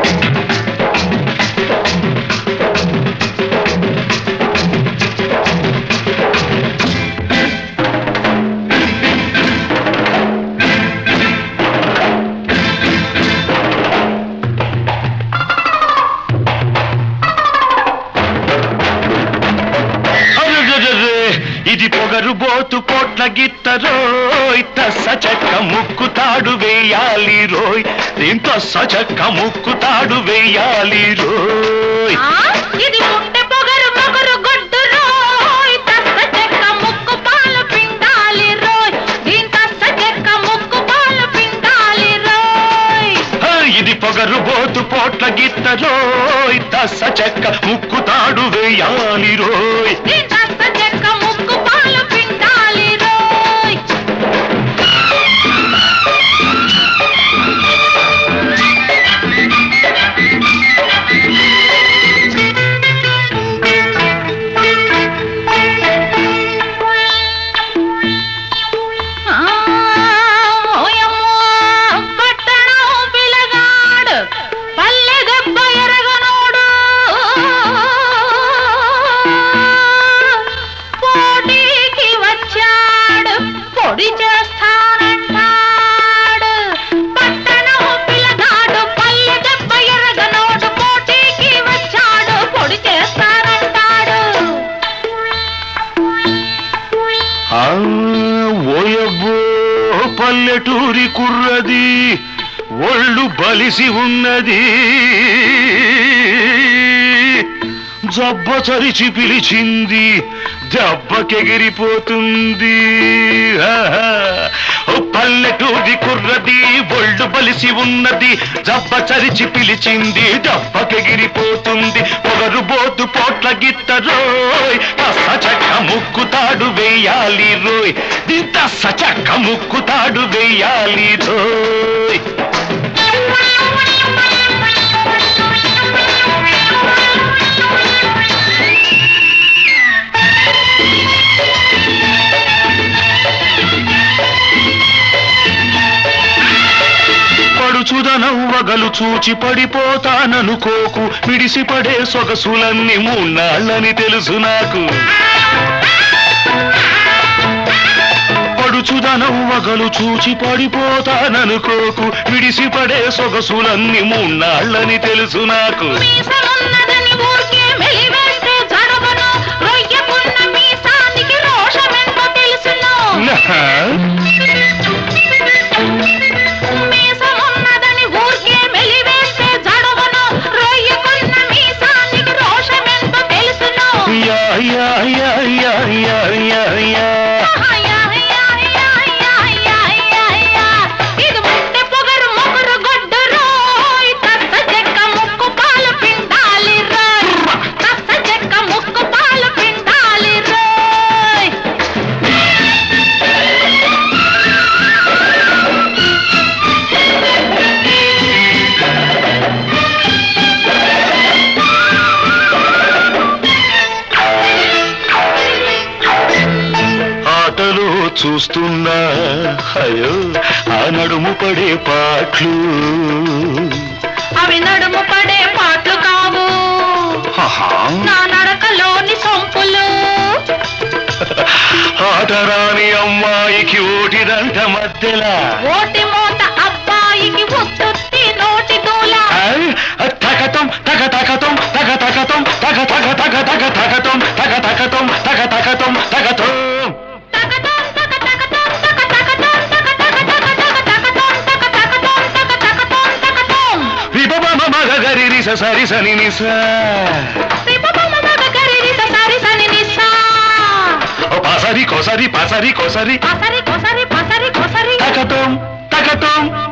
అరెరెరెరె, ఇది పొగరు బోతు పోట్ల గిత్తరోయ్ తస్స చెక్క ముక్కు తాడు వేయాలి రోయ్ దీంతో సచక్క ముక్కు తాడు వేయాలి రోయ్ ఆ, ఇది ముండె పొగరు పొగరు గొడ్డు రోయ్ తస్స చెక్క ముక్కు పాలు పిండాలి రోయ్ దీని తస్స చెక్క ముక్కు పాలు పిండాలి రోయ్ ఆ, ఇది పొగరు బోతు పోట్ల గిత్తరోయ్ తస్స చెక్క ముక్కు తాడు వేయాలి రోయ్ దీని తస్స చెక్క ముక్కు పాలు పిండాలి రోయ్ ఆ, ఓయమ్మో, పట్టణం పిలగాడు, పల్లె దెబ్బ ఎరగనోడు. పోటీకి వచ్చాడు, పొడి చేస్తానంటాడు. పట్టణం పిలగాడు, పల్లె దెబ్బ ఎరగనోడు, పోటీకి వచ్చాడు, పొడి చేస్తానంటాడు. ఆ, ఓయబ్బో పల్లెటూరి కుర్రది ఒళ్ళు బలిసి ఉన్నది జబ్బ చరిచి పిలిచింది దెబ్బకెగిరిపోతుంది ఆహా. ఓ పల్లెటూరి కుర్రది ఒళ్ళు బలిసి ఉన్నది జబ్బ చరిచి పిలిచింది దెబ్బకెగిరిపోతుంది పొగరు బోతు పోట్ల గిత్తరోయ్ తస్స చక్క ముక్కు తాడు వేయాలి రోయ్ తస్స చక్క ముక్కు తాడు వేయాలి రోయ్ పడుచుదనవ్వగలు చూచి పడిపోతాననుకోకు మిడిసిపడే సొగసులన్నీ మూన్నాళ్ళని తెలుసు నాకు పడుచుదనవ్వగలు చూచి పడిపోతాననుకోకు మిడిసిపడే సొగసులన్నీ మూన్నాళ్ళని తెలుసు నాకు మీసమున్నదని ఊరికే మెలివేస్తే జడవను రొయ్యకున్న మీసానికి రోషమెంతో తెలుసును మీసమున్నదని ఊరికే మెలివేస్తే జడవను రొయ్యకున్న మీసానికి రోషమెంతో తెలుసును యా యా యా యా యా యా యా ఇది ముట్టె పొగరు మొగరు గొడ్డు రోయ్ తస్స చెక్క ముక్కు పాలు పిండాలి రోయ్ తస్స చెక్క ముక్కు పాలు పిండాలి రోయ్ ఆటలో చూస్తున్నా అయ్యో ఆ నడుము పడే పాట్లు అవి నడుము పడే పాటలు కావు ఆహా. నా నడకలోని సొంపులు ఆటరాని అమ్మాయికి ఓటిదంట మధ్యలా ఓటి మూత అబ్బాయికి ఉత్తుత్తి నోటి దూల ఆయ్, తగతం తగ తగతం తగ తగతం తగ తగ తగ తగ తగతం తగ తగతం తగ తగతం తగతం తగదం తగ తగదం తగ తగదం తగ తగ తగ తగ తగదం తగ తగదం తగ తగదం తగదం విభవ మగ గరి రిస సరి సని నిస రిపపమ మగ గరిరి సరి సని నిసా ఓ పాసరి కోసరి పాసరి కోసరి పసరి కొసరి పసరి కొసరి తగతం తగతం